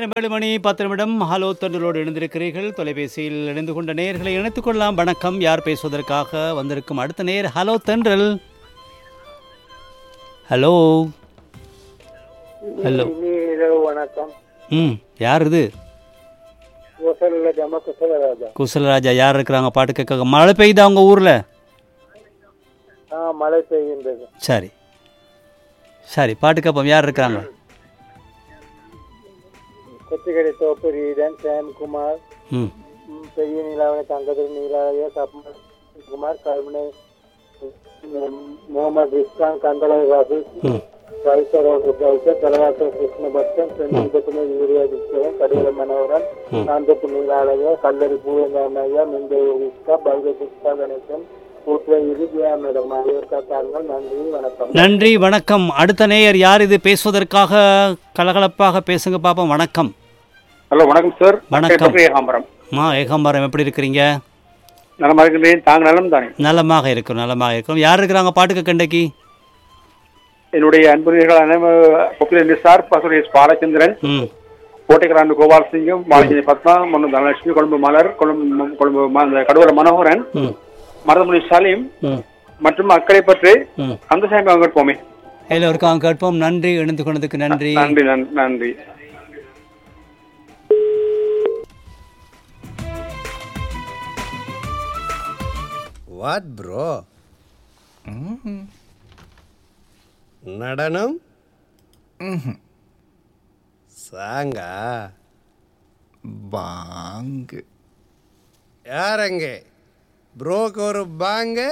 நேரம் ஏழு மணி பத்து நிமிடம் ஹலோ தொண்டரோடு இணைந்திருக்கிறீர்கள் தொலைபேசியில் இணைந்து கொண்ட நேர்களை இணைத்துக் கொள்ளலாம் வணக்கம் யார் பேசுவதற்காக வந்திருக்கும் அடுத்த நேர் ஹலோ தென்றல் ஹலோ ஹலோ இரவு வணக்கம் ம் யார் இது கோசல்ல ஜம குசலராஜா குசலராஜா யார் இருக்கிறாங்க பாட்டு கேட்க மழை பெய்யுதா உங்கள் ஊரில் ஆ மழை பெய்கின்றது சரி சரி பாட்டு கேட்போம் யார் இருக்கிறாங்க கொச்சிக்கடை தோப்பு ரீடன் சேம்குமார் ம் ம், பெரிய நீலாவணி தங்கதிரி நீலாவய கப்மன் குமார் கருமனை முகமது இஸ்கான் கந்தளை ராசு ம் வைசரோடு பௌத்த தலைவாசல் கிருஷ்ணபட்சன் செந்தில்பத்துமை யூரியா கிருஷ்ணன் கடில மனோகரன் காந்தப்பு நீலாலய கல்லறி பூயங்காமையா மிந்தைய இஸ்கா பல்க கிருஷ்ணா கணேசன் கூட்டுவை இறுதியா மேடம் ஆகியோருக்கார்கள் நன்றி வணக்கம் நன்றி வணக்கம் அடுத்த நேயர் யார் இது பேசுவதற்காக கலகலப்பாக பேசுங்க பாப்போம் வணக்கம் ஹலோ வணக்கம் சார் வணக்கம். ஏகாம்பரம் மா ஏகாம்பரம் எப்படி இருக்கிறீங்க நலமா இருக்கின்றேன் தாங்க நலம் தானே நலமாக இருக்கும் நலமாக இருக்கும் யார் இருக்கிறாங்க பாட்டுக்கு கண்டைக்கு என்னுடைய அன்புரியர்களான பொப்பிலர் நிசார் பசுரை எஸ் பாலச்சந்திரன் ம் கோட்டைக்கராண்டு கோபால் சிங்கம் மாலஜி பத்மா மன்னு தனலட்சுமி கொழும்பு மலர் கொழும்பு கொழும்பு ம- அந்த கடுவல மனோகரன் ம் மருதமணி சலீம் ம் மற்றும் அக்கறை பற்றி ம் கந்தசாமி அவங்க போமே எல்லோருக்கும் கேட்போம் நன்றி இணைந்து கொண்டதுக்கு நன்றி நன்றி நன்- நன்றி வாட் ப்ரோ நடனம் சாங்கா பாங்கு யாரங்க ப்ரோக்கு ஒரு பாங்கு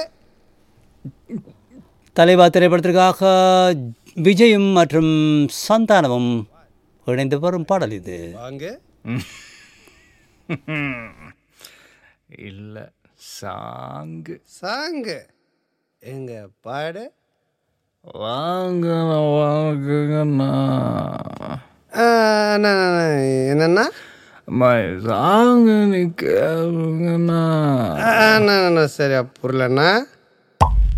தலைவா திரைப்படத்திற்காக விஜயும் மற்றும் சந்தானமும் இணைந்து வரும் பாடல் இது பாங்கு இல்லை சாங்கு சாங்கு எங்க பாடு வாங்க வாங்குங்கண்ணா ஆ, அண்ணா, அண்ணா, என்னண்ணா அம்மா சாங்கு நீ கேளுங்கண்ணா ஆ, அண்ணா, அண்ணா, சரியா புரியலண்ணா